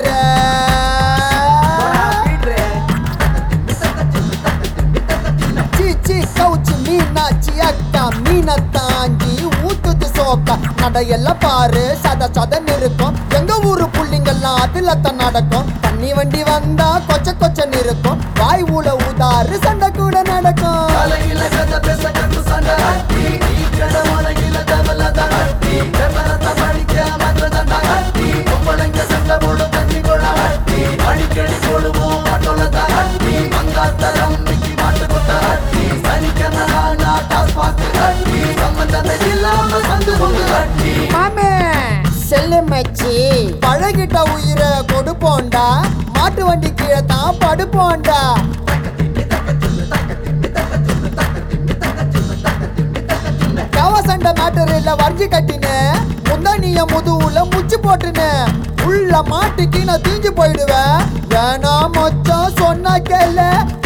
பாரு சீச்சி கவுச்சு மீனாச்சி அக்கா மீனை தாங்கி ஊத்துது சோக்கா நடையெல்லாம் பாரு சத சதன்னு இருக்கும் எங்க ஊரு புள்ளிங்கெல்லாம் அதுல தான் நடக்கும் தண்ணி வண்டி வந்தா கொச்ச கொச்சன்னு இருக்கும் வாய் ஊல ஊதாரு சண்டை கூட நடக்கும் தலையில கதை பேச கண்டு சண்டை அட்டி கடமலையில தவல அட்டி விவரத்தை படிக்க மற்றதண்டா அட்டி பொம்பளைங்க சண்டை போடும் தண்ணி கொள்ள அட்டி அடிக்கடி போடுவோம் ஆட்டோல தான் அட்டி மங்காத்தரம் மிக்கி மாட்டு கொட்ட அட்டி சனிக்கனா டாஸ் பார்த்து அட்டி சம்பந்தமே இல்லாம வந்து கொண்டு அட்டி மாமே செல்லு மச்சி பழகிட்ட உயிரை கொடுப்போண்டா மாட்டு வண்டி கீழே தான் படுப்போண்டா கவ சண்டை மேட்டரில் வரைஞ்சி கட்டினு முந்தானிய முதுகுல முச்சு போட்டுனு உள்ள மாட்டுக்கு நான் தீஞ்சு போயிடுவேன் வேணாம் மொச்சம் சொன்னா கேள